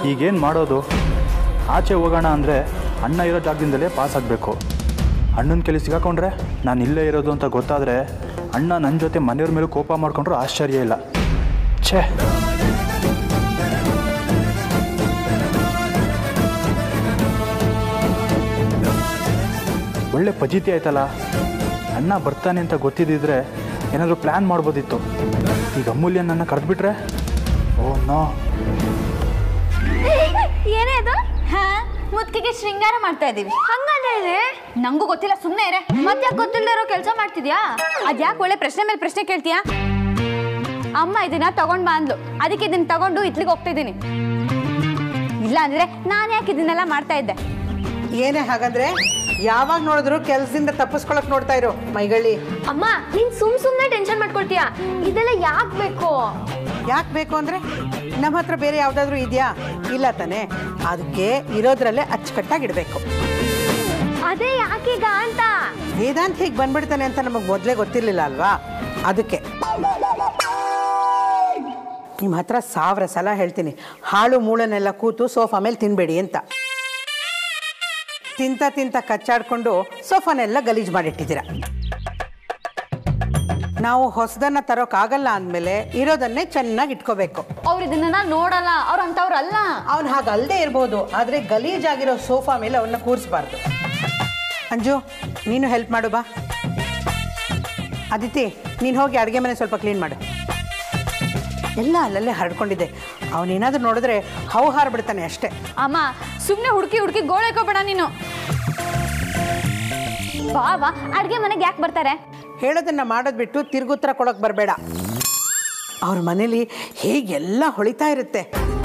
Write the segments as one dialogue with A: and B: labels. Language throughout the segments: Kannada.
A: ಈಗೇನು ಮಾಡೋದು ಆಚೆ ಹೋಗೋಣ ಅಂದರೆ ಅಣ್ಣ ಇರೋ ಜಾಗದಿಂದಲೇ ಪಾಸ್ ಆಗಬೇಕು ಅಣ್ಣನ ಕೆಲಿ ಸಿಗಾಕೊಂಡ್ರೆ ನಾನು ಇಲ್ಲೇ ಇರೋದು ಅಂತ ಗೊತ್ತಾದರೆ ಅಣ್ಣ ನನ್ನ ಜೊತೆ ಮನೆಯವ್ರ ಮೇಲೂ ಕೋಪ ಮಾಡ್ಕೊಂಡ್ರು ಆಶ್ಚರ್ಯ ಇಲ್ಲ ಛೇ ಒಳ್ಳೆ ಪಜಿತಿ ಆಯ್ತಲ್ಲ ಅಣ್ಣ ಬರ್ತಾನೆ ಅಂತ ಗೊತ್ತಿದ್ದಿದ್ರೆ ಏನಾದರೂ ಪ್ಲ್ಯಾನ್ ಮಾಡ್ಬೋದಿತ್ತು ಈಗ ಅಮೂಲ್ಯ ನನ್ನ ಕರೆದ್ಬಿಟ್ರೆ ಓ ನೋ
B: ಏನೇ ಅದು ಹಾ ಮುದ್ಕಿಗೆ ಶೃಂಗಾರ ಮಾಡ್ತಾ ಇದೀವಿ ಹಂಗಂದ್ರೆ ನಂಗೂ ಗೊತ್ತಿಲ್ಲ ಸುಮ್ಮನೆ ಇರೆ ಮತ್ತೆ ಗೊತ್ತಿಲ್ಲದೆ ಇರೋ ಕೆಲಸ ಮಾಡ್ತಿದ್ಯಾ ಅದ್ಯಾಕೆ ಒಳ್ಳೆ ಪ್ರಶ್ನೆ ಮೇಲೆ ಪ್ರಶ್ನೆ ಕೇಳ್ತೀಯಾ ಅಮ್ಮ ಇದನ್ನ ತಗೊಂಡ್ ಬಾ ಅಂದ್ಲು ಅದಕ್ಕೆ ಇದನ್ನ ತಗೊಂಡು ಇತ್ಲಿಗೆ ಹೋಗ್ತಾ ಇದ್ದೀನಿ ಇಲ್ಲ ಅಂದ್ರೆ ನಾನು ಯಾಕೆ ಇದನ್ನೆಲ್ಲ ಮಾಡ್ತಾ ಇದ್ದೆ
C: ಏನೇ ಹಾಗಂದ್ರೆ ಯಾವಾಗ ನೋಡಿದ್ರು ಕೆಲ್ಸದಿಂದ ತಪ್ಪಿಸ್ಕೊಳಕ್ ನೋಡ್ತಾ ಇರೋ ಮೈಗಳಿ
B: ಅಮ್ಮ ನೀನ್ ಸುಮ್ ಸುಮ್ನೆ ಟೆನ್ಷನ್ ಮಾಡ್ಕೊಳ್ತೀಯಾ ಇದೆಲ್ಲ ಯಾಕೆ ಬೇಕು
C: ಯಾಕೆ ಬೇಕು ಅಂದ್ರೆ ನಮ್ಮ ಹತ್ರ ಬೇರೆ ಯಾವ್ದಾದ್ರು ಇದೆಯಾ ಇಲ್ಲ ತಾನೆ ಅದಕ್ಕೆ ಇರೋದ್ರಲ್ಲೇ ಅಚ್ಚುಕಟ್ಟಾಗಿಡ್ಬೇಕು
B: ಅದೇ ಯಾಕೀಗ ಅಂತ
C: ವೇದಾಂತ್ ಹೀಗೆ ಬಂದ್ಬಿಡ್ತಾನೆ ಅಂತ ನಮಗೆ ಮೊದಲೇ ಗೊತ್ತಿರ್ಲಿಲ್ಲ ಅಲ್ವಾ ಅದಕ್ಕೆ ನಿಮ್ಮ ಹತ್ರ ಸಾವಿರ ಸಲ ಹೇಳ್ತೀನಿ ಹಾಳು ಮೂಳನ್ನೆಲ್ಲ ಕೂತು ಸೋಫಾ ಮೇಲೆ ತಿನ್ಬೇಡಿ ಅಂತ ತಿಂತ ತಿಂತ ಕಚ್ಚಾಡ್ಕೊಂಡು ಸೋಫಾನೆಲ್ಲ ಗಲೀಜು ಮಾಡಿಟ್ಟಿದ್ದೀರ ನಾವು ಹೊಸದನ್ನ ತರೋಕ್ಕಾಗಲ್ಲ ಅಂದಮೇಲೆ ಇರೋದನ್ನೇ ಚೆನ್ನಾಗಿ ಇಟ್ಕೋಬೇಕು
B: ಅವ್ರು ಇದನ್ನ ನೋಡಲ್ಲ ಅವ್ರು ಅಂತವ್ರಲ್ಲ
C: ಅವನು ಹಾಗಲ್ಲದೆ ಇರ್ಬೋದು ಆದರೆ ಗಲೀಜಾಗಿರೋ ಸೋಫಾ ಮೇಲೆ ಅವನ್ನ ಕೂರಿಸ್ಬಾರ್ದು ಅಂಜು ನೀನು ಹೆಲ್ಪ್ ಮಾಡು ಬಾ ಅದಿತಿ ನೀನು ಹೋಗಿ ಅಡುಗೆ ಮನೆ ಸ್ವಲ್ಪ ಕ್ಲೀನ್ ಮಾಡು ಎಲ್ಲ ಅಲ್ಲಲ್ಲೇ ಹರಡ್ಕೊಂಡಿದೆ ಅವನೇನಾದ್ರೂ ನೋಡಿದ್ರೆ ಹೌ ಹಾರ್ಬಿಡ್ತಾನೆ ಅಷ್ಟೇ
B: ಅಮ್ಮ ಸುಮ್ನೆ ಹುಡುಕಿ ಹುಡುಕಿ ಗೋಳೈಕೋಬೇಡ ನೀನು ಬಾವಾ ಅಡ್ಗೆ ಮನೆಗೆ ಯಾಕೆ ಬರ್ತಾರೆ
C: ಹೇಳೋದನ್ನ ಮಾಡೋದು ಬಿಟ್ಟು ತಿರುಗುತ್ತರ ಕೊಡೋಕೆ ಬರಬೇಡ ಅವ್ರ ಮನೇಲಿ ಹೇಗೆಲ್ಲ ಹೊಳಿತಾ ಇರುತ್ತೆ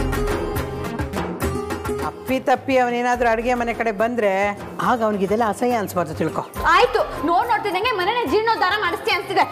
C: ಅಪ್ಪಿ ತಪ್ಪಿ ಅವನೇನಾದ್ರೂ ಅಡುಗೆ ಮನೆ ಕಡೆ ಬಂದರೆ ಆಗ ಅವನಿಗಿದೆಲ್ಲ ಅಸಹ್ಯ ಅನ್ಸ್ಬಾರ್ದು ತಿಳ್ಕೊ
B: ಆಯ್ತು ನೋಡ್ ನೋಡ್ತಿದ್ದಂಗೆ ಮನೇನೆ ಜೀರ್ಣೋದ್ಧಾರ ಮಾಡಿಸ್ತೀಯ ಅನ್ಸ್ತಿದೆ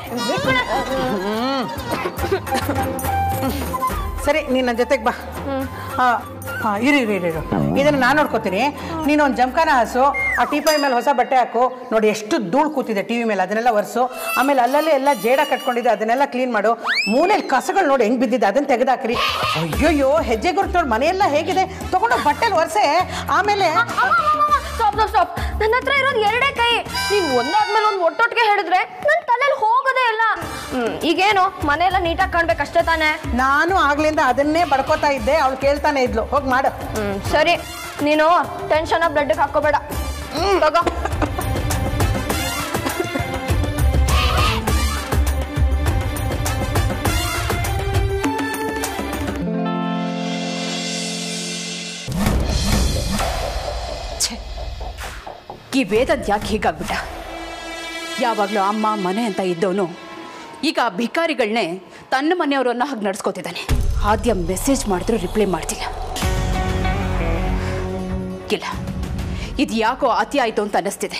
C: ಸರಿ ನೀನು ನನ್ನ ಜೊತೆಗೆ ಬಾ ಹಾಂ ಹಾಂ ಇರು ಇರು ಇರು ಇರು ಇದನ್ನು ನಾನು ನೋಡ್ಕೋತೀನಿ ನೀನು ಒಂದು ಜಮಖಾನ ಹಾಸು ಆ ಟೀಪಾಯ್ ಮೇಲೆ ಹೊಸ ಬಟ್ಟೆ ಹಾಕು ನೋಡಿ ಎಷ್ಟು ಧೂಳು ಕೂತಿದೆ ಟಿ ವಿ ಮೇಲೆ ಅದನ್ನೆಲ್ಲ ಒರೆಸು ಆಮೇಲೆ ಅಲ್ಲಲ್ಲೇ ಎಲ್ಲ ಜೇಡ ಕಟ್ಕೊಂಡಿದೆ ಅದನ್ನೆಲ್ಲ ಕ್ಲೀನ್ ಮಾಡು ಮೂಲೆಯಲ್ಲಿ ಕಸಗಳು ನೋಡಿ ಹೆಂಗೆ ಬಿದ್ದಿದೆ ಅದನ್ನು ತೆಗೆದಾಕ್ರಿ ಅಯ್ಯೋಯ್ಯೋ ಹೆಜ್ಜೆ ಗುರುತು ನೋಡಿ ಮನೆಯೆಲ್ಲ ಹೇಗಿದೆ ತಗೊಂಡು ಬಟ್ಟೆಲಿ ಒರೆಸೆ ಆಮೇಲೆ
B: ಸ್ಟಾಪ್ ಸ್ಟಾಪ್ ಸ್ಟಾಪ್ ನನ್ನ ಹತ್ರ ಇರೋದು ಎರಡೇ ಕೈ ನೀನ್ ಒಂದಾದ್ಮೇಲೆ ಒಂದು ಒಟ್ಟೊಟ್ಟಿಗೆ ಹೇಳಿದ್ರೆ ನನ್ನ ತಲೆಯಲ್ಲಿ ಹೋಗೋದೇ ಇಲ್ಲ ಹ್ಮ್, ಈಗೇನು ಮನೆಯೆಲ್ಲ ನೀಟಾಗಿ ಕಾಣ್ಬೇಕಷ್ಟೇ ತಾನೇ
C: ನಾನು ಆಗ್ಲಿಂದ ಅದನ್ನೇ ಬಡ್ಕೋತಾ ಇದ್ದೆ ಅವಳು ಕೇಳ್ತಾನೆ ಇದ್ಲು ಹೋಗಿ ಮಾಡು
B: ಹ್ಮ್ ಸರಿ ನೀನು ಟೆನ್ಷನ್ ಬ್ಲಡ್ ಹಾಕೋಬೇಡ ಹ್ಮ್ ತಗೋ
D: ಈ ವೇದದ್ ಯಾಕೆ ಹೀಗಾಗ್ಬಿಟ್ಟ ಯಾವಾಗಲೂ ಅಮ್ಮ ಮನೆ ಅಂತ ಇದ್ದವನು ಈಗ ಆ ಭಿಕಾರಿಗಳನ್ನೇ ತನ್ನ ಮನೆಯವರನ್ನ ಹಾಗೆ ನಡ್ಸ್ಕೊತಿದ್ದಾನೆ ಆದ್ಯ ಮೆಸೇಜ್ ಮಾಡಿದ್ರು ರಿಪ್ಲೈ ಮಾಡ್ತಿಲ್ಲ ಇಲ್ಲ ಇದು ಯಾಕೋ ಅತಿ ಆಯಿತು ಅಂತ ಅನ್ನಿಸ್ತಿದೆ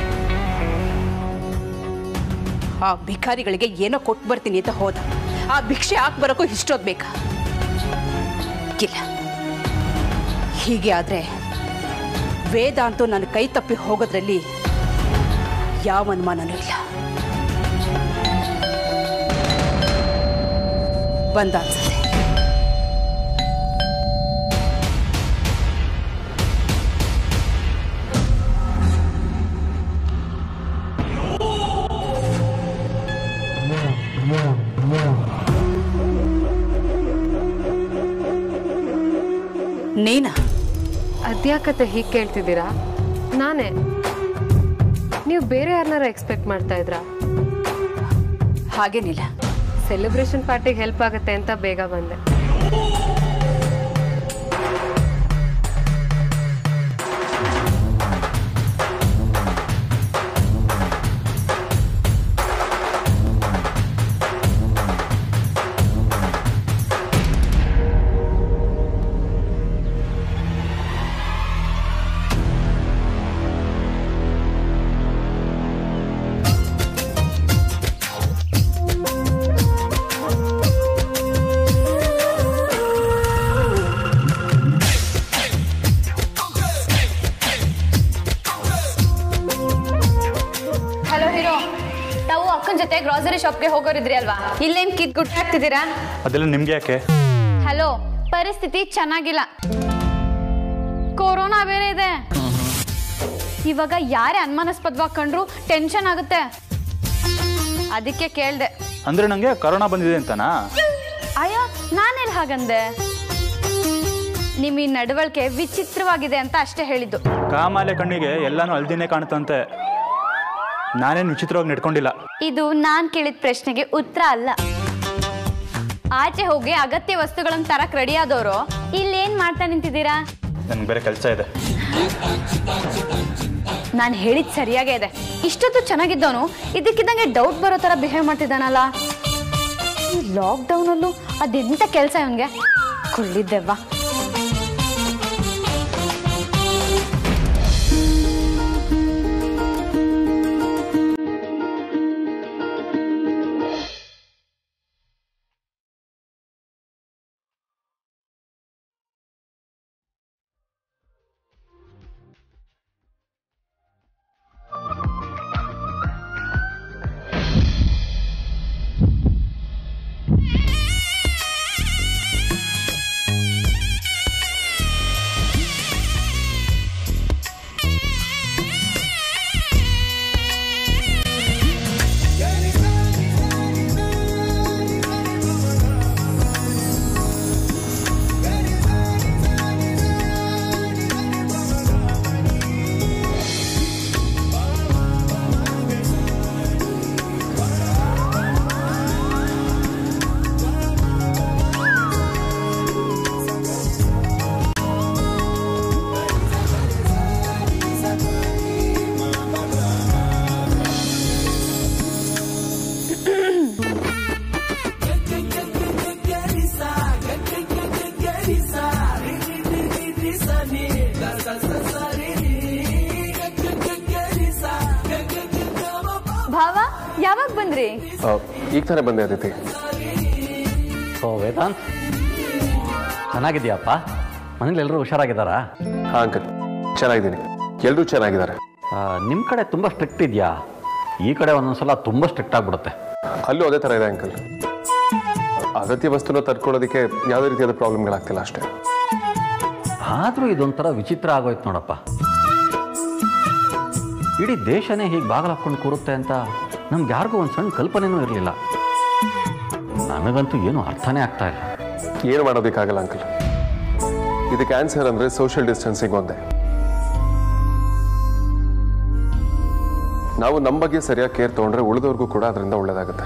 D: ಆ ಭಿಕಾರಿಗಳಿಗೆ ಏನೋ ಕೊಟ್ಟು ಬರ್ತೀನಿ ಅಂತ ಹೋದ ಆ ಭಿಕ್ಷೆ ಹಾಕಿ ಬರೋಕ್ಕೂ ಇಷ್ಟೊತ್ತು ಬೇಕಾ ಇಲ್ಲ ಹೀಗೆ ಆದರೆ ವೇದಾಂತು ನನ್ನ ಕೈ ತಪ್ಪಿ ಹೋಗೋದ್ರಲ್ಲಿ ಯಾವ ಅನುಮಾನನೂ ಇಲ್ಲ ಬಂದ ಅನ್ಸುತ್ತೆ ನೀನಾ
E: ಅದ್ಯಾಕತೆ ಹೀಗೆ ಕೇಳ್ತಿದ್ದೀರಾ ನಾನೇ ನೀವು ಬೇರೆ ಯಾರನ್ನಾರ ಎಕ್ಸ್ಪೆಕ್ಟ್ ಮಾಡ್ತಾ ಇದ್ರಾ
D: ಹಾಗೇನಿಲ್ಲ
E: ಸೆಲೆಬ್ರೇಷನ್ ಪಾರ್ಟಿಗೆ ಹೆಲ್ಪ್ ಆಗುತ್ತೆ ಅಂತ ಬೇಗ ಬಂದೆ
B: ಹಲೋ ಹೀರೋ ತಾವು ಅಕ್ಕನ ಜೊತೆ ಗ್ರಾಸರಿ ಶಾಪ್ಗೆ ಹೋಗೋರಿದ್ರಿ ಅಲ್ವಾ ಇಲ್ಲೇನ್ ಕಿತ್ ಗುಟ್ಟಾಗ್ತಿದ್ದೀರಾ
A: ಅದೆಲ್ಲ ನಿಮ್ಗೆ ಯಾಕೆ
B: ಹಲೋ ಪರಿಸ್ಥಿತಿ ಚೆನ್ನಾಗಿಲ್ಲ ಕೊರೋನಾ ಬೇರೆ ಇದೆ ಇವಾಗ ಯಾರೇ ಅನುಮಾನಾಸ್ಪದವಾಗಿ ಕಂಡ್ರು ಟೆನ್ಷನ್ ಆಗುತ್ತೆ ಅದಕ್ಕೆ ಕೇಳ್ದೆ
A: ಅಂದರೆ ನನಗೆ ಕರೋನಾ ಬಂದಿದೆ ಅಂತನಾ
B: ಅಯ್ಯೋ ನಾನೆಲ್ಲಿ ಹಾಗಂದೆ ನಿಮ್ಮ ಈ ನಡವಳಿಕೆ ವಿಚಿತ್ರವಾಗಿದೆ ಅಂತ ಅಷ್ಟೇ ಹೇಳಿದ್ದು
A: ಕಾಮಾಲೆ ಕಣ್ಣಿಗೆ ಎಲ್ಲನೂ ಅಲ್ದಿನೇ ಕಾಣುತ್ತಂತೆ ನಾನೇನು ವಿಚಿತ್ರವಾಗಿ ನಡ್ಕೊಂಡಿಲ್ಲ
B: ಇದು ನಾನ್ ಕೇಳಿದ ಪ್ರಶ್ನೆಗೆ ಉತ್ತರ ಅಲ್ಲ ಆಚೆ ಹೋಗಿ ಅಗತ್ಯ ವಸ್ತುಗಳನ್ನ ತರಕ್ ರೆಡಿ ಆದವರು ಇಲ್ಲೇನ್ ಮಾಡ್ತಾ ನಿಂತಿದ್ದೀರಾ
A: ನನಗೆ ಬೇರೆ ಕೆಲಸ ಇದೆ
B: ನಾನು ಹೇಳಿದ್ ಸರಿಯಾಗೇ ಇದೆ ಇಷ್ಟೊತ್ತು ಚೆನ್ನಾಗಿದ್ದವನು ಇದಕ್ಕಿದ್ದಂಗೆ ಡೌಟ್ ಬರೋ ಥರ ಬಿಹೇವ್ ಮಾಡ್ತಿದ್ದಾನಲ್ಲ ಈ ಲಾಕ್ಡೌನಲ್ಲೂ ಅದೆಂತ ಕೆಲಸ ಇವನ್ಗೆ ಕೊಳ್ಳಿದ್ದೆವ್ವ ಭಾವ ಯಾವಾಗ ಬಂದ್ರಿ
F: ಈಗ ತಾನೇ ಬಂದೆ ಅದಿತಿ
G: ಓ ವೇದಾಂತ್ ಚೆನ್ನಾಗಿದ್ಯಪ್ಪ ಮನೇಲಿ ಎಲ್ಲರೂ ಹುಷಾರಾಗಿದ್ದಾರಾ
F: ಹಾಂ ಅಂಕಲ್ ಚೆನ್ನಾಗಿದ್ದೀನಿ ಎಲ್ಲರೂ ಚೆನ್ನಾಗಿದ್ದಾರೆ
G: ನಿಮ್ಮ ಕಡೆ ತುಂಬ ಸ್ಟ್ರಿಕ್ಟ್ ಇದೆಯಾ ಈ ಕಡೆ ಒಂದೊಂದ್ಸಲ ತುಂಬ ಸ್ಟ್ರಿಕ್ಟ್ ಆಗಿಬಿಡುತ್ತೆ
F: ಅಲ್ಲೂ ಅದೇ ಥರ ಇದೆ ಅಂಕಲ್ ಅಗತ್ಯ ವಸ್ತುನ ತರ್ಕೊಳ್ಳೋದಕ್ಕೆ ಯಾವುದೇ ರೀತಿಯಾದ ಪ್ರಾಬ್ಲಮ್ಗಳಾಗ್ತಿಲ್ಲ ಅಷ್ಟೇ
G: ಆದರೂ ಇದೊಂಥರ ವಿಚಿತ್ರ ಆಗೋಯ್ತು ನೋಡಪ್ಪ ಇಡೀ ದೇಶನೇ ಹೀಗೆ ಬಾಗಿಲು ಹಾಕ್ಕೊಂಡು ಕೂರುತ್ತೆ ಅಂತ ನಮ್ಗೆ ಯಾರಿಗೂ ಒಂದು ಸಣ್ಣ ಕಲ್ಪನೆನೂ ಇರಲಿಲ್ಲ ನನಗಂತೂ ಏನು ಅರ್ಥನೇ ಆಗ್ತಾ ಇಲ್ಲ
F: ಏನು ಮಾಡೋದಕ್ಕಾಗಲ್ಲ ಅಂಕಲ್ ಇದಕ್ಕೆ ಆನ್ಸರ್ ಅಂದರೆ ಸೋಷಿಯಲ್ ಡಿಸ್ಟೆನ್ಸಿಂಗ್ ಒಂದೇ ನಾವು ನಮ್ಮ ಬಗ್ಗೆ ಸರಿಯಾಗಿ ಕೇರ್ ತೊಗೊಂಡ್ರೆ ಉಳಿದವ್ರಿಗೂ ಕೂಡ ಅದರಿಂದ ಒಳ್ಳೇದಾಗುತ್ತೆ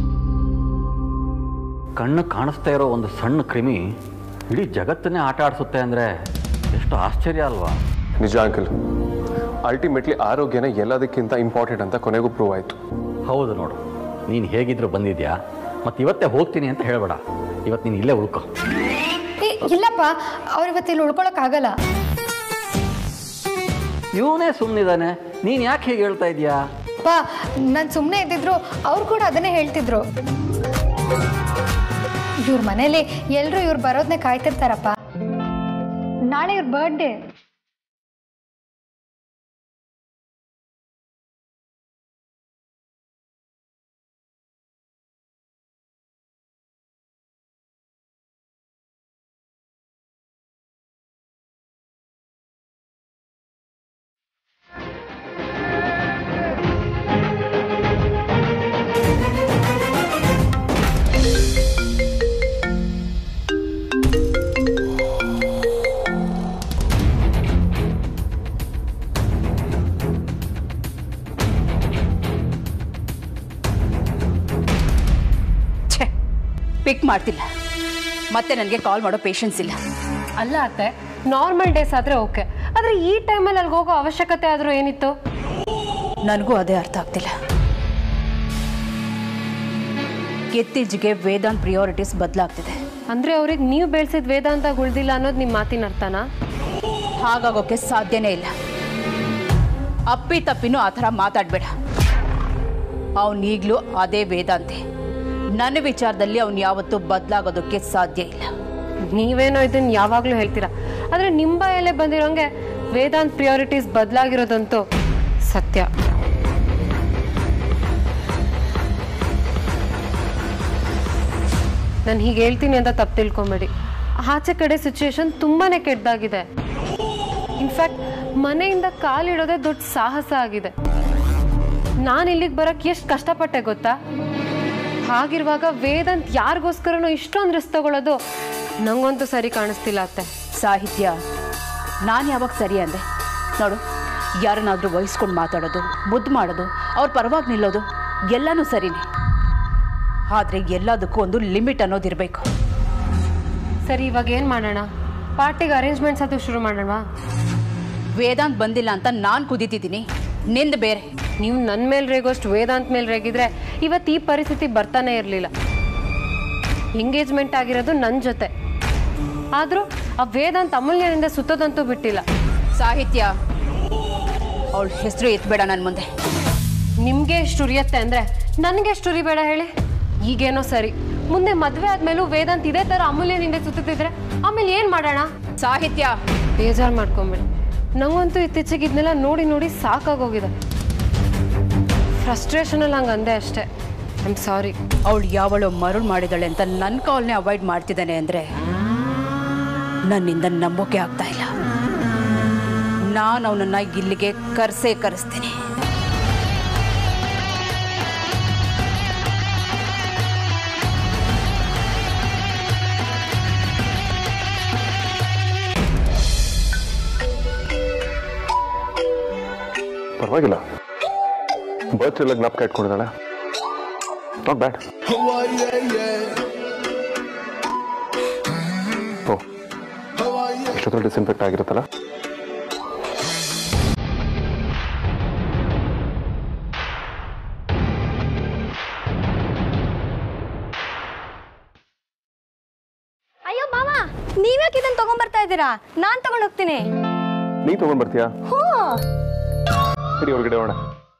G: ಕಣ್ಣು ಕಾಣಿಸ್ತಾ ಇರೋ ಒಂದು ಸಣ್ಣ ಕ್ರಿಮಿ ಇಡೀ ಜಗತ್ತನ್ನೇ ಆಟ ಆಡಿಸುತ್ತೆ ಅಂದರೆ ಎಷ್ಟು ಆಶ್ಚರ್ಯ ಅಲ್ವಾ
F: ನಿಜ ಅಂಕಲ್ ಅಲ್ಟಿಮೇಟ್ಲಿ ಆರೋಗ್ಯನ ಎಲ್ಲದಕ್ಕಿಂತ ಇಂಪಾರ್ಟೆಂಟ್ ಅಂತ ಕೊನೆಗೂ ಪ್ರೂವ್ ಆಯಿತು
G: ಹೌದು ನೋಡು ನೀನು ಹೇಗಿದ್ರು ಬಂದಿದ್ಯಾ ಮತ್ತು ಇವತ್ತೇ ಹೋಗ್ತೀನಿ ಅಂತ ಹೇಳಬೇಡ ಇವತ್ತು ನೀನು ಇಲ್ಲೇ ಉಳ್ಕೊ
H: ಏ ಇಲ್ಲಪ್ಪ ಅವ್ರು ಇವತ್ತು ಇಲ್ಲಿ ಉಳ್ಕೊಳಕ್ಕಾಗಲ್ಲ
G: ಇವನೇ ಸುಮ್ಮನಿದ್ದಾನೆ ನೀನು ಯಾಕೆ ಹೀಗೆ ಹೇಳ್ತಾ ಇದೀಯಾ
H: ಅಪ್ಪ ನಾನು ಸುಮ್ಮನೆ ಇದ್ದಿದ್ರು ಅವ್ರು ಕೂಡ ಅದನ್ನೇ ಹೇಳ್ತಿದ್ರು ಇವ್ರ ಮನೇಲಿ ಎಲ್ಲರೂ ಇವ್ರು ಬರೋದನ್ನೇ ಕಾಯ್ತಿರ್ತಾರಪ್ಪ ನಾಳೆ ಇವ್ರ ಬರ್ಡೇ
D: ಛೇ ಪಿಕ್ ಮಾಡ್ತಿಲ್ಲ ಮತ್ತೆ ನನಗೆ ಕಾಲ್ ಮಾಡೋ ಪೇಷನ್ಸ್ ಇಲ್ಲ
E: ಅಲ್ಲ ಅತ್ತೆ ನಾರ್ಮಲ್ ಡೇಸ್ ಆದರೆ ಓಕೆ ಆದರೆ ಈ ಟೈಮಲ್ಲಿ ಅಲ್ಲಿಗೆ ಹೋಗೋ ಅವಶ್ಯಕತೆ ಆದರೂ ಏನಿತ್ತು
D: ನನಗೂ ಅದೇ ಅರ್ಥ ಆಗ್ತಿಲ್ಲ ಇತ್ತೀಚೆಗೆ ವೇದಾಂತ್ ಪ್ರಿಯಾರಿಟೀಸ್ ಬದಲಾಗ್ತಿದೆ
E: ಅಂದರೆ ಅವ್ರಿಗೆ ನೀವು ಬೆಳೆಸಿದ ವೇದಾಂತ ಉಳ್ದಿಲ್ಲ ಅನ್ನೋದು ನಿಮ್ಮ ಮಾತಿನ ಅರ್ಥನಾ
D: ಹಾಗಾಗೋಕ್ಕೆ ಸಾಧ್ಯನೇ ಇಲ್ಲ ಅಪ್ಪಿ ತಪ್ಪಿನೂ ಆ ಥರ ಮಾತಾಡಬೇಡ ಅವನೀಗಲೂ ಅದೇ ವೇದಾಂತೆ ನನ್ನ ವಿಚಾರದಲ್ಲಿ ಅವನು ಯಾವತ್ತೂ ಬದಲಾಗೋದಕ್ಕೆ ಸಾಧ್ಯ ಇಲ್ಲ
E: ನೀವೇನೋ ಇದನ್ನ ಯಾವಾಗಲೂ ಹೇಳ್ತೀರಾ ಆದರೆ ನಿಮ್ಮ ಬಾಯಲ್ಲೇ ಬಂದಿರೋಂಗೆ ವೇದಾಂತ್ ಪ್ರಿಯಾರಿಟೀಸ್ ಬದಲಾಗಿರೋದಂತೂ ಸತ್ಯ ನಾನು ಹೀಗೆ ಹೇಳ್ತೀನಿ ಅಂತ ತಪ್ಪು ತಿಳ್ಕೊಂಬೇಡಿ ಆಚೆ ಕಡೆ ಸಿಚುವೇಶನ್ ತುಂಬಾನೇ ಕೆಟ್ಟದಾಗಿದೆ ಇನ್ಫ್ಯಾಕ್ಟ್ ಮನೆಯಿಂದ ಕಾಲಿಡೋದೇ ದೊಡ್ಡ ಸಾಹಸ ಆಗಿದೆ ನಾನು ಇಲ್ಲಿಗೆ ಬರೋಕ್ಕೆ ಎಷ್ಟು ಕಷ್ಟಪಟ್ಟೆ ಗೊತ್ತಾ ಹಾಗಿರುವಾಗ ವೇದಾಂತ್ ಯಾರಿಗೋಸ್ಕರನೋ ಇಷ್ಟೊಂದು ರಿಸ್ಕ್ ತಗೊಳ್ಳೋದು ನಂಗಂತೂ ಸರಿ ಕಾಣಿಸ್ತಿಲ್ಲ ಅತ್ತೆ
D: ಸಾಹಿತ್ಯ ನಾನು ಯಾವಾಗ ಸರಿ ಅಂದೆ ನೋಡು ಯಾರನ್ನಾದ್ರೂ ವಹಿಸ್ಕೊಂಡು ಮಾತಾಡೋದು ಮುದ್ದು ಮಾಡೋದು ಅವ್ರ ಪರವಾಗಿ ನಿಲ್ಲೋದು ಎಲ್ಲನೂ ಸರಿನೇ ಆದರೆ ಎಲ್ಲದಕ್ಕೂ ಒಂದು ಲಿಮಿಟ್ ಅನ್ನೋದಿರಬೇಕು
E: ಸರಿ ಇವಾಗ ಏನು ಮಾಡೋಣ ಪಾರ್ಟಿಗೆ ಅರೇಂಜ್ಮೆಂಟ್ಸ್ ಅದು ಶುರು ಮಾಡೋಣವಾ
D: ವೇದಾಂತ್ ಬಂದಿಲ್ಲ ಅಂತ ನಾನು ಕುದೀತಿದ್ದೀನಿ ನಿಂದು ಬೇರೆ
E: ನೀವು ನನ್ನ ಮೇಲೆ ರೇಗೋಷ್ಟು ವೇದಾಂತ್ ಮೇಲೆ ರೇಗಿದ್ರೆ ಇವತ್ತು ಈ ಪರಿಸ್ಥಿತಿ ಬರ್ತಾನೆ ಇರಲಿಲ್ಲ ಎಂಗೇಜ್ಮೆಂಟ್ ಆಗಿರೋದು ನನ್ನ ಜೊತೆ ಆದರೂ ಆ ವೇದಾಂತ್ ಅಮೂಲ್ಯನಿಂದ ಸುತ್ತೋದಂತೂ ಬಿಟ್ಟಿಲ್ಲ
D: ಸಾಹಿತ್ಯ ಅವಳ ಹೆಸರು ಎತ್ಬೇಡ ನನ್ನ ಮುಂದೆ
E: ನಿಮಗೆ ಎಷ್ಟು ಉರಿಯತ್ತೆ ಅಂದರೆ ನನಗೆ ಎಷ್ಟು ಉರಿಬೇಡ ಹೇಳಿ ಈಗೇನೋ ಸರಿ ಮುಂದೆ ಮದುವೆ ಆದ್ಮೇಲೂ ವೇದಾಂತ್ ಇದೇ ಥರ ಅಮೂಲ್ಯನಿಂದ ಸುತ್ತಿದ್ರೆ ಆಮೇಲೆ ಏನು ಮಾಡೋಣ
D: ಸಾಹಿತ್ಯ
E: ಬೇಜಾರು ಮಾಡ್ಕೊಂಬಿಡಿ ನಂಗಂತೂ ಇತ್ತೀಚೆಗೆ ಇದನ್ನೆಲ್ಲ ನೋಡಿ ನೋಡಿ ಸಾಕಾಗೋಗಿದೆ ಫ್ರಸ್ಟ್ರೇಷನಲ್ಲಿ ಹಂಗೆ ಅಂದೆ ಅಷ್ಟೇ ಐ ಆಮ್ ಸಾರಿ
D: ಅವಳು ಯಾವಳು ಮರುಳು ಮಾಡಿದಾಳೆ ಅಂತ ನನ್ನ ಕಾಲ್ನೇ ಅವಾಯ್ಡ್ ಮಾಡ್ತಿದ್ದಾನೆ ಅಂದರೆ ನನ್ನಿಂದ ನಂಬೋಕೆ ಆಗ್ತಾ ಇಲ್ಲ ನಾನು ಅವನನ್ನ ಇಲ್ಲಿಗೆ ಕರ್ಸೇ ಕರೆಸ್ತೀನಿ
F: ಪರವಾಗಿಲ್ಲ ಬರ್ತ್ ಎಲ್ಲ ಜ್ಞಾಪಕ ಇಟ್ಕೊಂಡಿದ್ದಾಳೆ ನಾಟ್ ಬ್ಯಾಡ್ ಓ ಎಷ್ಟೊತ್ತಲ್ಲಿ ಡಿಸ್ಇನ್ಫೆಕ್ಟ್ ಆಗಿರುತ್ತಲ್ಲ
B: ಅಯ್ಯೋ ಮಾವ ನೀವ್ಯಾಕೆ ಇದನ್ನ ತಗೊಂಡ್ಬರ್ತಾ ಇದ್ದೀರಾ ನಾನ್ ತಗೊಂಡ್ ಹೋಗ್ತೀನಿ
F: ನೀ ತಗೊಂಡ್ ಬರ್ತೀಯಾ
B: ಹ್ಞೂ
F: ಸರಿ ಹೊರಗಡೆ ಹೋಗೋಣ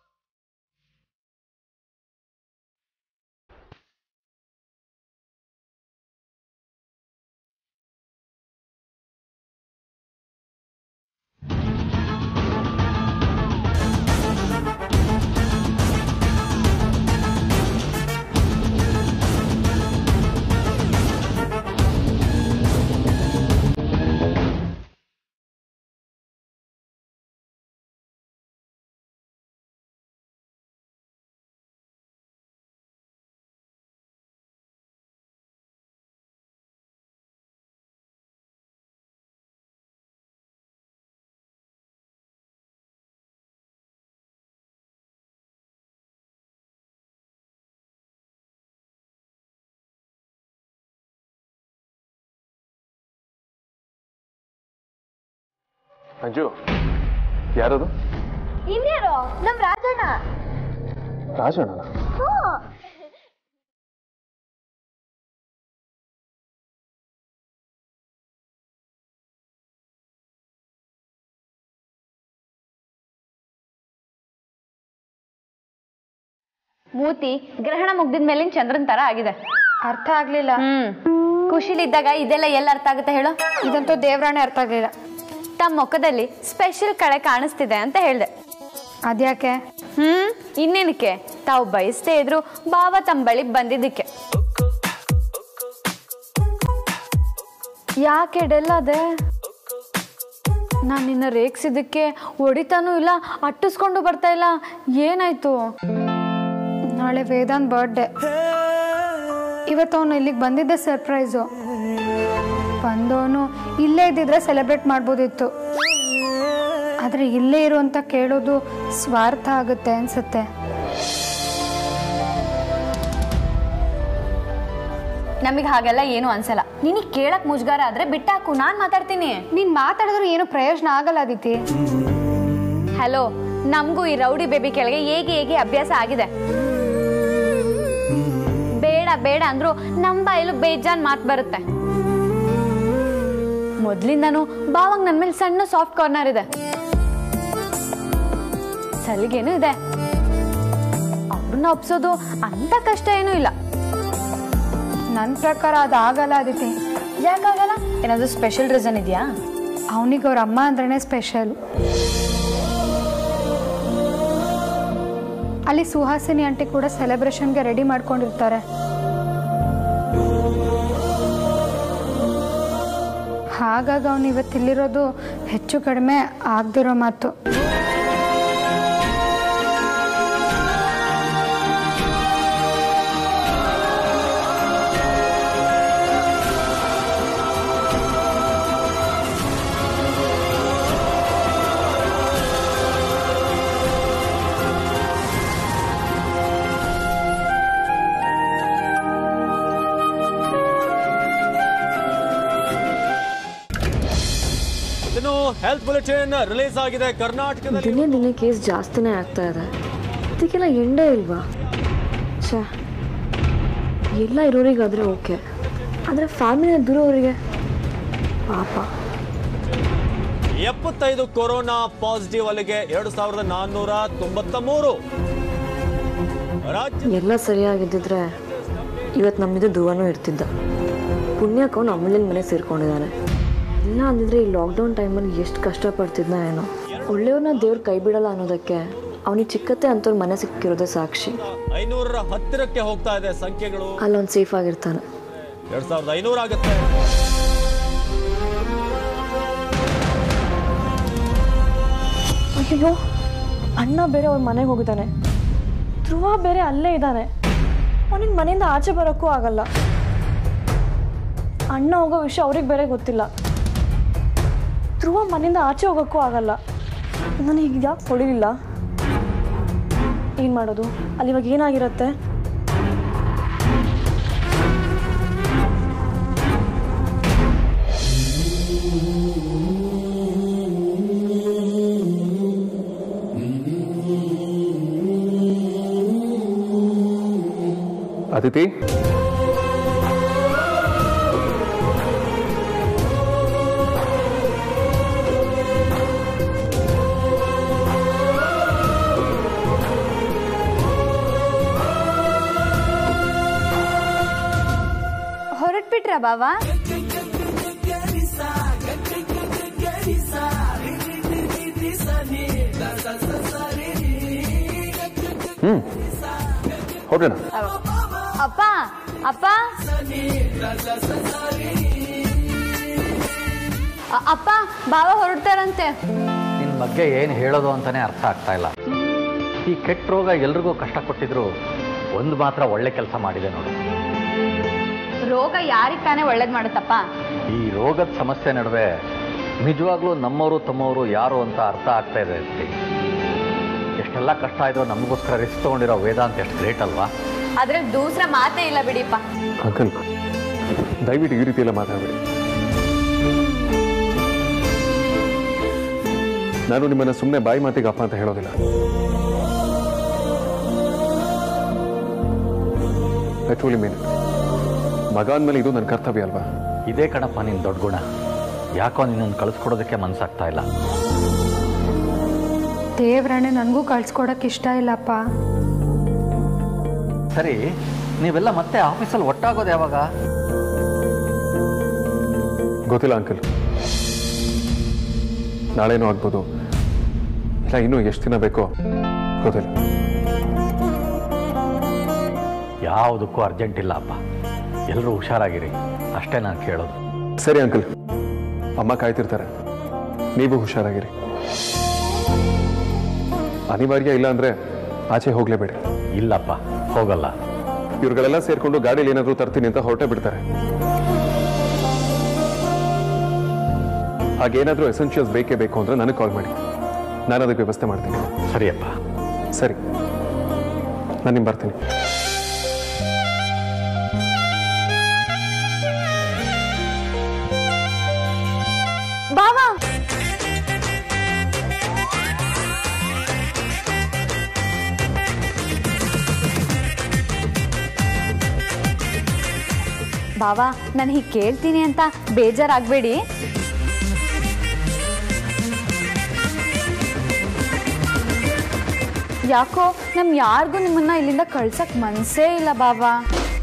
F: ಅಂಜು ಯಾರದು
B: ಇನ್ಯಾರು ನಮ್ ರಾಜಣ್ಣ
F: ರಾಜಣ್ಣನ
B: ಮೂತಿ ಗ್ರಹಣ ಮುಗ್ದಿದ ಮೇಲಿನ ಚಂದ್ರನ್ ತರ ಆಗಿದೆ
H: ಅರ್ಥ ಆಗ್ಲಿಲ್ಲ
B: ಹ್ಮ್ ಖುಷಿಲಿದ್ದಾಗ ಇದೆಲ್ಲ ಎಲ್ಲ ಅರ್ಥ ಆಗುತ್ತೆ ಹೇಳು
H: ಇದಂತೂ ದೇವ್ರಾಣೆ ಅರ್ಥ ಆಗ್ಲಿಲ್ಲ
B: ತಮ್ಮ ಮುಖದಲ್ಲಿ ಸ್ಪೆಷಲ್ ಕಳೆ ಕಾಣಿಸ್ತಿದೆ ಅಂತ ಹೇಳ್ದೆ
H: ಅದ್ಯಾಕೆ
B: ಹ್ಮ್ ಇನ್ನೇನಕ್ಕೆ ತಾವು ಬಯಸ್ತೇ ಇದ್ರು ಭಾವ ತಮ್ಮ ಬಳಿ ಬಂದಿದ್ದಕ್ಕೆ ಯಾಕೆ ಡೆಲ್ಲ ಅದೇ ನಾನು ನಿನ್ನ ರೇಗ್ಸಿದ್ದಕ್ಕೆ ಹೊಡಿತಾನೂ ಇಲ್ಲ ಅಟ್ಟಿಸ್ಕೊಂಡು ಬರ್ತಾ ಇಲ್ಲ ಏನಾಯ್ತು
H: ನಾಳೆ ವೇದಾಂತ್ ಬರ್ಡೇ ಇವತ್ತು ಅವನು ಇಲ್ಲಿಗೆ ಬಂದಿದ್ದೆ ಸರ್ಪ್ರೈಸು ಬಂದವನು ಇಲ್ಲೇ ಇದ್ದಿದ್ರೆ ಸೆಲೆಬ್ರೇಟ್ ಮಾಡ್ಬೋದಿತ್ತು ಆದರೆ ಇಲ್ಲೇ ಇರು ಅಂತ ಕೇಳೋದು ಸ್ವಾರ್ಥ ಆಗುತ್ತೆ ಅನ್ಸುತ್ತೆ
B: ನಮಗೆ ಹಾಗೆಲ್ಲ ಏನು ಅನ್ಸಲ್ಲ ನಿನಗೆ ಕೇಳಕ್ ಮುಜುಗಾರ ಆದ್ರೆ ಬಿಟ್ಟಾಕು ನಾನ್ ಮಾತಾಡ್ತೀನಿ
H: ನೀನು ಮಾತಾಡಿದ್ರು ಏನು ಪ್ರಯೋಜನ ಆಗಲ್ಲ ಅದಿತಿ
B: ಹಲೋ ನಮಗೂ ಈ ರೌಡಿ ಬೇಬಿ ಕೆಳಗೆ ಹೇಗೆ ಹೇಗೆ ಅಭ್ಯಾಸ ಆಗಿದೆ ಬೇಡ ಬೇಡ ಅಂದ್ರು ನಮ್ಮ ಬಾಯಲ್ಲೂ ಬೇಜಾನ್ ಮಾತು ಬರುತ್ತೆ ಮೊದ್ಲಿಂದಾನು ಬಾವಂಗ್ ನನ್ ಮೇಲೆ ಸಣ್ಣ ಸಾಫ್ಟ್ ಕಾರ್ನರ್ ಇದೆ ಸಲಿಗೇನು ಇದೆ ಅವ್ರನ್ನ ಒಪ್ಸೋದು ಅಂತ ಕಷ್ಟ ಏನೂ ಇಲ್ಲ
H: ನನ್ನ ಪ್ರಕಾರ ಅದು ಆಗಲ್ಲ ಅದಿತಿ
B: ಯಾಕಾಗಲ್ಲ ಏನಾದ್ರು ಸ್ಪೆಷಲ್ ರೀಸನ್ ಇದೆಯಾ
H: ಅವನಿಗೆ ಅವ್ರ ಅಮ್ಮ ಅಂದ್ರೇ ಸ್ಪೆಷಲ್ ಅಲ್ಲಿ ಸುಹಾಸಿನಿ ಆಂಟಿ ಕೂಡ ಸೆಲೆಬ್ರೇಷನ್ಗೆ ರೆಡಿ ಮಾಡ್ಕೊಂಡಿರ್ತಾರೆ ಹಾಗಾಗಿ ಅವನು ಇವತ್ತಿಲ್ಲಿರೋದು ಹೆಚ್ಚು ಕಡಿಮೆ ಆಗದಿರೋ ಮಾತು
I: ಇನ್ನು ಹೆಲ್ತ್ ಬುಲೆಟಿನ್ ರಿಲೀಸ್ ಆಗಿದೆ ಕರ್ನಾಟಕದಲ್ಲಿ
J: ದಿನೇ ದಿನೇ ಕೇಸ್ ಜಾಸ್ತಿನೇ ಆಗ್ತಾ ಇದೆ ಇದಕ್ಕೆಲ್ಲ ಎಂಡೇ ಇಲ್ವಾ ಛೇ ಎಲ್ಲ ಇರೋರಿಗಾದರೆ ಓಕೆ ಆದರೆ ಫ್ಯಾಮಿಲಿಯ ದೂರವರಿಗೆ ಪಾಪ
I: ಎಪ್ಪತ್ತೈದು ಕೊರೋನಾ ಪಾಸಿಟಿವ್ ಅಲ್ಲಿಗೆ ಎರಡು ಸಾವಿರದ ನಾನ್ನೂರ ತೊಂಬತ್ತ ಮೂರು ರಾಜ್ಯ
J: ಎಲ್ಲ ಸರಿಯಾಗಿದ್ದಿದ್ರೆ ಇವತ್ತು ನಮ್ಮಿದು ಧ್ರುವನೂ ಇರ್ತಿದ್ದ ಪುಣ್ಯಕ್ಕೆ ಅವನು ಅಮೂಲ್ಯನ ಮನೆ ಸೇರ್ಕೊಂಡಿದ್ದಾನೆ ಇಲ್ಲ ಅಂದಿದ್ರೆ ಈ ಲಾಕ್ಡೌನ್ ಟೈಮಲ್ಲಿ ಎಷ್ಟು ಕಷ್ಟಪಡ್ತಿದ್ನ ಏನೋ ಒಳ್ಳೆಯವ್ರನ್ನ ದೇವ್ರು ಕೈ ಬಿಡಲ್ಲ ಅನ್ನೋದಕ್ಕೆ ಅವನಿಗೆ ಚಿಕ್ಕತ್ತೆ ಅಂತವ್ರ ಮನೆ ಸಿಕ್ಕಿರೋದೇ ಸಾಕ್ಷಿ
I: ಐನೂರರ ಹತ್ತಿರಕ್ಕೆ ಹೋಗ್ತಾ ಇದೆ ಸಂಖ್ಯೆಗಳು
J: ಅಲ್ಲೊಂದು ಸೇಫ್ ಆಗಿರ್ತಾನೆ
I: ಎರಡ್ ಸಾವಿರದ ಐನೂರ ಆಗುತ್ತೆ
J: ಅಯ್ಯೋ ಅಣ್ಣ ಬೇರೆ ಅವ್ರ ಮನೆಗೆ ಹೋಗಿದ್ದಾನೆ ಧ್ರುವ ಬೇರೆ ಅಲ್ಲೇ ಇದ್ದಾನೆ ಅವನಿಗೆ ಮನೆಯಿಂದ ಆಚೆ ಬರೋಕ್ಕೂ ಆಗಲ್ಲ ಅಣ್ಣ ಹೋಗೋ ವಿಷಯ ಅವ್ರಿಗೆ ಬೇರೆ ಗೊತ್ತಿಲ್ಲ ಧ್ರುವ ಮನೆಯಿಂದ ಆಚೆ ಹೋಗೋಕ್ಕೂ ಆಗಲ್ಲ ನನಗೆ ಈಗ ಯಾಕೆ ಹೊಡಿಲಿಲ್ಲ ಏನು ಮಾಡೋದು ಅಲ್ಲಿ ಇವಾಗ ಏನಾಗಿರುತ್ತೆ
F: ಅದಿತಿ
B: ಹೊರಟ್ಬಿಟ್ರಾ ಬಾವಾ
F: ಹ್ಮ್ ಹೊರಡೋಣ
B: ಅಪ್ಪ ಅಪ್ಪ ಅ- ಅಪ್ಪ ಬಾವ ಹೊರಡ್ತಾರಂತೆ
G: ನಿನ್ನ ಬಗ್ಗೆ ಏನು ಹೇಳೋದು ಅಂತಲೇ ಅರ್ಥ ಆಗ್ತಾ ಇಲ್ಲ ಈ ಕೆಟ್ಟ ರೋಗ ಎಲ್ರಿಗೂ ಕಷ್ಟ ಕೊಟ್ಟಿದ್ರು ಒಂದು ಮಾತ್ರ ಒಳ್ಳೆ ಕೆಲಸ ಮಾಡಿದೆ ನೋಡು
B: ರೋಗ ಯಾರಿಗೆ ತಾನೇ ಒಳ್ಳೇದ್ ಮಾಡುತ್ತಪ್ಪ
G: ಈ ರೋಗದ ಸಮಸ್ಯೆ ನಡುವೆ ನಿಜವಾಗ್ಲೂ ನಮ್ಮವರು ತಮ್ಮವರು ಯಾರು ಅಂತ ಅರ್ಥ ಆಗ್ತಾ ಇದೆ ಅಷ್ಟೇ ಎಷ್ಟೆಲ್ಲ ಕಷ್ಟ ಆಯಿತು ನಮಗೋಸ್ಕರ ರಿಸ್ಕ್ ತೊಗೊಂಡಿರೋ ವೇದಾಂತ ಎಷ್ಟು ಗ್ರೇಟ್ ಅಲ್ವಾ
B: ಅದ್ರಲ್ಲಿ ದೂಸ್ರ ಮಾತೇ ಇಲ್ಲ ಬಿಡಿಪ್ಪ
F: ಅಂಕಲ್ ದಯವಿಟ್ಟು ಈ ರೀತಿ ಎಲ್ಲ ಮಾತಾಡಬೇಡಿ ನಾನು ನಿಮ್ಮನ್ನ ಸುಮ್ಮನೆ ಬಾಯಿ ಮಾತಿಗೆ ಅಪ್ಪ ಅಂತ ಹೇಳೋದಿಲ್ಲ ಆಕ್ಚುಲಿ ಮೀನ್ ಮಗ ಅಂದಮೇಲೆ ಇದು ನನ್ನ ಕರ್ತವ್ಯ ಅಲ್ವಾ
G: ಇದೇ ಕಣಪ್ಪ ನಿನ್ನ ದೊಡ್ಡ ಗುಣ ಯಾಕೋ ನಿನ್ನನ್ನು ಕಳಿಸ್ಕೊಡೋದಕ್ಕೆ ಮನಸ್ಸಾಗ್ತಾ ಇಲ್ಲ
H: ದೇವ್ರಣೆ ನನಗೂ ಕಳ್ಸ್ಕೊಡಕ್ಕೆ ಇಷ್ಟ ಇಲ್ಲಪ್ಪ
G: ಸರಿ ನೀವೆಲ್ಲ ಮತ್ತೆ ಆಫೀಸಲ್ಲಿ ಒಟ್ಟಾಗೋದು ಯಾವಾಗ
F: ಗೊತ್ತಿಲ್ಲ ಅಂಕಲ್ ನಾಳೆನೂ ಆಗ್ಬೋದು ಇಲ್ಲ ಇನ್ನೂ ಎಷ್ಟು ದಿನ ಬೇಕೋ ಗೊತ್ತಿಲ್ಲ
G: ಯಾವುದಕ್ಕೂ ಅರ್ಜೆಂಟ್ ಇಲ್ಲ ಅಪ್ಪ ಎಲ್ಲರೂ ಹುಷಾರಾಗಿರಿ ಅಷ್ಟೇ ನಾನು ಕೇಳೋದು
F: ಸರಿ ಅಂಕಲ್ ಅಮ್ಮ ಕಾಯ್ತಿರ್ತಾರೆ ನೀವು ಹುಷಾರಾಗಿರಿ ಅನಿವಾರ್ಯ ಇಲ್ಲ ಅಂದ್ರೆ ಆಚೆ ಹೋಗ್ಲೇಬೇಡಿ
G: ಇಲ್ಲಪ್ಪ ಹೋಗಲ್ಲ
F: ಇವ್ರುಗಳೆಲ್ಲ ಸೇರ್ಕೊಂಡು ಗಾಡಿಯಲ್ಲಿ ಏನಾದರೂ ತರ್ತೀನಿ ಅಂತ ಹೊರಟೆ ಬಿಡ್ತಾರೆ ಹಾಗೇನಾದರೂ ಎಸೆನ್ಷಿಯಲ್ಸ್ ಬೇಕೇ ಬೇಕು ಅಂದ್ರೆ ನನಗೆ ಕಾಲ್ ಮಾಡಿ ನಾನು ಅದಕ್ಕೆ ವ್ಯವಸ್ಥೆ ಮಾಡ್ತೀನಿ
G: ಸರಿಯಪ್ಪ
F: ಸರಿ ನಾನು ನಿಮ್ ಬರ್ತೀನಿ
B: ಬಾವಾ ಬಾವಾ ನಾನು ಹೀಗೆ ಕೇಳ್ತೀನಿ ಅಂತ ಬೇಜಾರಾಗಬೇಡಿ ಯಾಕೋ ನಮ್ ಯಾರಿಗೂ ನಿಮ್ಮನ್ನ ಇಲ್ಲಿಂದ ಕಳ್ಸಕ್ ಮನ್ಸೇ ಇಲ್ಲ ಬಾವಾ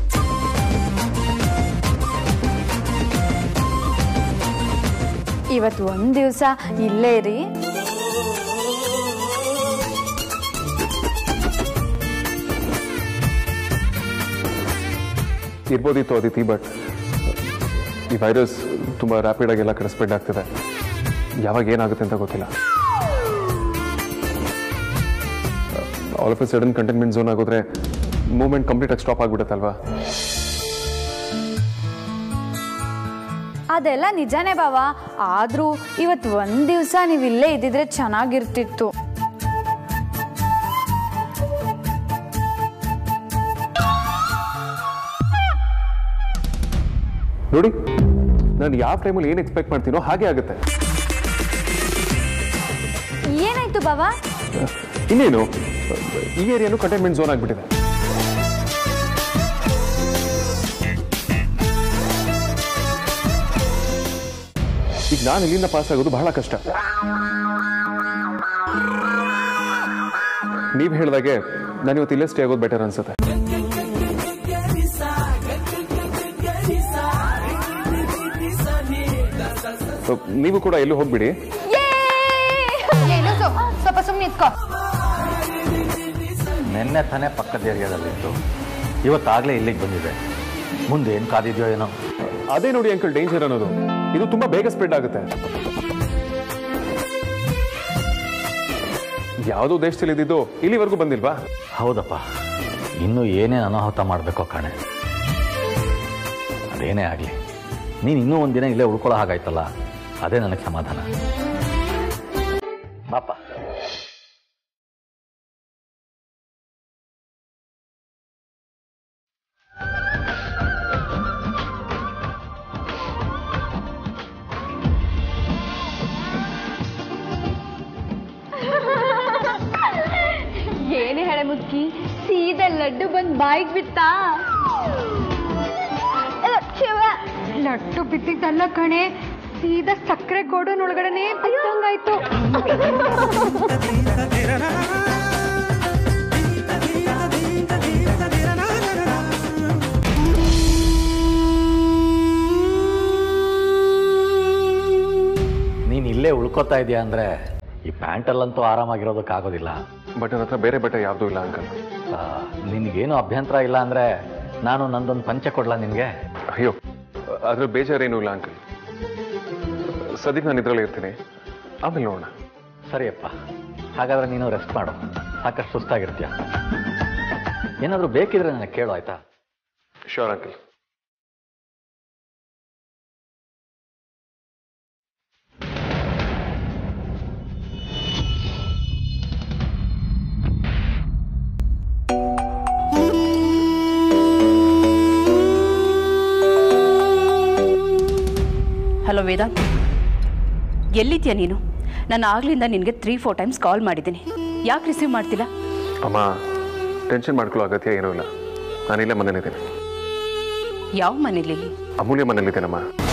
B: ಇವತ್ತು ಒಂದ್ ದಿವಸ ಇಲ್ಲೇ ರೀ
F: ಇರ್ಬೋದಿತ್ತು ಅದಿತಿ ಬಟ್ ಈ ವೈರಸ್ ತುಂಬ ರ್ಯಾಪಿಡಾಗಿ ಎಲ್ಲ ಕಡೆ ಸ್ಪ್ರೆಡ್ ಆಗ್ತಿದೆ ಯಾವಾಗ ಏನಾಗುತ್ತೆ ಅಂತ ಗೊತ್ತಿಲ್ಲ all of a sudden containment zone ಆಗೋದ್ರೆ ಮೂವ್ಮೆಂಟ್ ಕಂಪ್ಲೀಟಾಗಿ ಸ್ಟಾಪ್ ಆಗಿಬಿಡುತ್ತಲ್ವಾ
B: ಅದೆಲ್ಲ ನಿಜಾನೇ ಬಾವ ಆದ್ರೂ ಇವತ್ತು ಒಂದ್ ದಿವಸ ನೀವು ಇಲ್ಲೇ ಇದ್ದಿದ್ರೆ ಚೆನ್ನಾಗಿರ್ತಿತ್ತು
F: ನೋಡಿ ನಾನು ಯಾವ ಟೈಮಲ್ಲಿ ಏನು ಎಕ್ಸ್ಪೆಕ್ಟ್ ಮಾಡ್ತೀನೋ ಹಾಗೆ ಆಗುತ್ತೆ
B: ಏನಾಯ್ತು ಬಾವ
F: ಇನ್ನೇನು ಈ ಏರಿಯಾನು ಕಂಟೈನ್ಮೆಂಟ್ ಝೋನ್ ಆಗಿಬಿಟ್ಟಿದೆ ಈಗ ನಾನು ಇಲ್ಲಿಂದ ಪಾಸ್ ಆಗೋದು ಬಹಳ ಕಷ್ಟ ನೀವು ಹೇಳಿದಾಗೆ ನಾನು ಇವತ್ತು ಇಲ್ಲೇ ಸ್ಟೇ ಆಗೋದು ಬೆಟರ್ ಅನ್ಸುತ್ತೆ So, ನೀವು ಕೂಡ ಎಲ್ಲೂ ಹೋಗ್ಬಿಡಿ
H: ಏನು ಸ್ವಲ್ಪ ಸುಮ್ಮನೆ ಇತ್ಕೋ
G: ನಿನ್ನೆ ತಾನೇ ಪಕ್ಕದ ಏರಿಯಾದಲ್ಲಿತ್ತು ಇವತ್ತಾಗಲೇ ಇಲ್ಲಿಗೆ ಬಂದಿದೆ ಮುಂದೆ ಏನು ಕಾದಿದೆಯೋ ಏನೋ
F: ಅದೇ ನೋಡಿ ಅಂಕಲ್ ಡೇಂಜರ್ ಅನ್ನೋದು ಇದು ತುಂಬಾ ಬೇಗ ಸ್ಪ್ರೆಡ್ ಆಗುತ್ತೆ ಯಾವುದೋ ದೇಶದಲ್ಲಿ ಇದ್ದಿದ್ದು ಇಲ್ಲಿವರೆಗೂ ಬಂದಿಲ್ವಾ
G: ಹೌದಪ್ಪ ಇನ್ನೂ ಏನೇನು ಅನಾಹುತ ಮಾಡಬೇಕೋ ಕಾಣೆ ಅದೇನೇ ಆಗಲಿ ನೀನು ಇನ್ನೂ ಒಂದಿನ ಇಲ್ಲೇ ಉಳ್ಕೊಳ್ಳೋ ಹಾಗಾಯ್ತಲ್ಲ ಅದೇ ನನಗೆ ಸಮಾಧಾನ ಪಾಪ
B: ಏನೇ ಹೇಳೆ ಮುದ್ಕಿ ಸೀದಾ ಲಡ್ಡು ಬಂದ್ ಬಾಯಿಗೆ ಬಿತ್ತಾ ಅಲ್ಲ, ಶಿವ
H: ಲಡ್ಡು ಬಿದ್ದಿದ್ದಲ್ಲ ಕಣೆ ಸೀದಾ ಸಕ್ಕರೆ ಗೋಡನೊಳಗಡೆನೆ ಬಿದ್ದಂಗಾಯ್ತು
G: ನೀನು ಇಲ್ಲೇ ಉಳ್ಕೋತಾ ಇದೆಯಾ ಅಂದರೆ ಈ ಪ್ಯಾಂಟಲ್ಲಂತೂ ಆರಾಮಾಗಿರೋದಕ್ಕಾಗೋದಿಲ್ಲ
F: ಬಟ್ ನನ್ನ ಹತ್ರ ಬೇರೆ ಬಟ್ಟೆ ಯಾವುದೂ ಇಲ್ಲ ಅಂಕಲ್
G: ಆ, ನಿನಗೇನು ಅಭ್ಯಂತರ ಇಲ್ಲ ಅಂದರೆ ನಾನು ನಂದೊಂದು ಪಂಚೆ ಕೊಡ್ಲಾ ನಿನಗೆ
F: ಅಯ್ಯೋ ಅದ್ರ ಬೇಜಾರೇನೂ ಇಲ್ಲ ಅಂಕಲ್ ಸದ್ಯಕ್ಕೆ ನಾನು ಇದ್ರಲ್ಲೇ ಇರ್ತೀನಿ ಆಮೇಲೆ ನೋಡೋಣ
G: ಸರಿಯಪ್ಪ ಹಾಗಾದ್ರೆ ನೀನು ರೆಸ್ಟ್ ಮಾಡು ಸಾಕಷ್ಟು ಸುಸ್ತಾಗಿರ್ತೀಯ ಏನಾದರೂ ಬೇಕಿದ್ರೆ ನನಗೆ ಕೇಳು ಆಯ್ತಾ
F: ಶೋರ್ ಅಂಕಲ್
D: ಹಲೋ ವೇದಾಂತ್ ಎಲ್ಲಿದ್ಯಾ ನೀನು ನಾನು ಆಗ್ಲಿಂದ ನಿನಗೆ ತ್ರೀ ಫೋರ್ ಟೈಮ್ಸ್ ಕಾಲ್ ಮಾಡಿದ್ದೀನಿ ಯಾಕೆ ರಿಸೀವ್ ಮಾಡ್ತಿಲ್ಲ
F: ಅಮ್ಮ ಟೆನ್ಷನ್ ಮಾಡ್ಕೊಳ್ಳೋ ಅಗತ್ಯ ಏನೂ ಇಲ್ಲ ನಾನಿಲ್ಲೇ ಮನೇಲಿದ್ದೇನೆ
D: ಯಾವ ಮನೇಲಿ
F: ಅಮೂಲ್ಯ ಮನೇಲಿದ್ದೇನಮ್ಮ